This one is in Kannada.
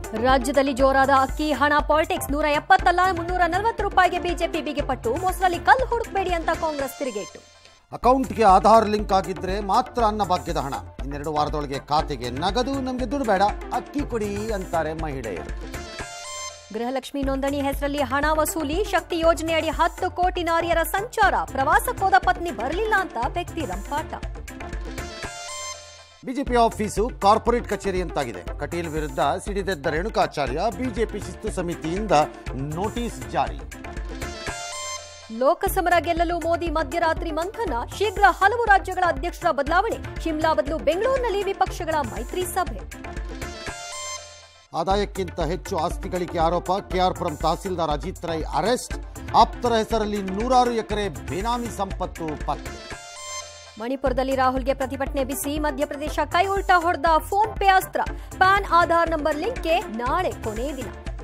ರಾಜ್ಯದಲ್ಲಿ ಜೋರಾದ ಅಕ್ಕಿ ಹಣ ಪಾಲಿಟಿಕ್ಸ್ ನೂರ ಎಪ್ಪತ್ತಲ್ಲ ಮುನ್ನೂರ ನಲವತ್ತು ರೂಪಾಯಿಗೆ ಬಿಜೆಪಿ ಬಿಗಿಪಟ್ಟು ಮೊಸರಲ್ಲಿ ಕಲ್ಲು ಹುಡುಕಬೇಡಿ ಅಂತ ಕಾಂಗ್ರೆಸ್ ತಿರುಗೇಟು ಅಕೌಂಟ್ಗೆ ಆಧಾರ್ ಲಿಂಕ್ ಆಗಿದ್ರೆ ಮಾತ್ರ ಅನ್ನಭಾಗ್ಯದ ಹಣ ಇನ್ನೆರಡು ವಾರದೊಳಗೆ ಖಾತೆಗೆ ನಗದು ನಮಗೆ ದುಡ್ಡು ಬೇಡ ಅಕ್ಕಿ ಕೊಡಿ ಅಂತಾರೆ ಮಹಿಳೆಯರು ಗೃಹಲಕ್ಷ್ಮಿ ನೋಂದಣಿ ಹೆಸರಲ್ಲಿ ಹಣ ವಸೂಲಿ ಶಕ್ತಿ ಯೋಜನೆಯಡಿ ಹತ್ತು ಕೋಟಿ ನಾರಿಯರ ಸಂಚಾರ ಪ್ರವಾಸಕ್ಕೋದ ಪತ್ನಿ ಬರಲಿಲ್ಲ ಅಂತ ವ್ಯಕ್ತಿ ರಂಪಾಟ ಬಿಜೆಪಿ ಆಫೀಸು ಕಾರ್ಪೊರೇಟ್ ಕಚೇರಿ ಅಂತಾಗಿದೆ ಕಟೀಲ್ ವಿರುದ್ಧ ಸಿಡಿದೆದ್ದ ರೇಣುಕಾಚಾರ್ಯ ಬಿಜೆಪಿ ಶಿಸ್ತು ಸಮಿತಿಯಿಂದ ನೋಟಿಸ್ ಜಾರಿ ಲೋಕಸಮರ ಗೆಲ್ಲಲು ಮೋದಿ ಮಧ್ಯರಾತ್ರಿ ಮಂಥನ ಶೀಘ್ರ ಹಲವು ರಾಜ್ಯಗಳ ಅಧ್ಯಕ್ಷರ ಬದಲಾವಣೆ ಶಿಮ್ಲಾ ಬದಲು ಬೆಂಗಳೂರಿನಲ್ಲಿ ವಿಪಕ್ಷಗಳ ಮೈತ್ರಿ ಸಭೆ ಆದಾಯಕ್ಕಿಂತ ಹೆಚ್ಚು ಆಸ್ತಿ ಗಳಿಕೆ ಆರೋಪ ಕೆಆರ್ಪುರಂ ತಹಸೀಲ್ದಾರ್ ಅಜಿತ್ ರೈ ಅರೆಸ್ಟ್ ಆಪ್ತರ ಹೆಸರಲ್ಲಿ ನೂರಾರು ಎಕರೆ ಬೇನಾಮಿ ಸಂಪತ್ತು ಪತ್ತೆ ಮಣಿಪುರದಲ್ಲಿ ರಾಹುಲ್ಗೆ ಪ್ರತಿಭಟನೆ ಬಿಸಿ ಮಧ್ಯಪ್ರದೇಶ ಕೈ ಉಲ್ಟಾ ಹೊಡೆದ ಫೋನ್ ಪೇ ಅಸ್ತ್ರ ಪ್ಯಾನ್ ಆಧಾರ್ ನಂಬರ್ ಲಿಂಕ್ಗೆ ನಾಳೆ ಕೊನೆ ದಿನ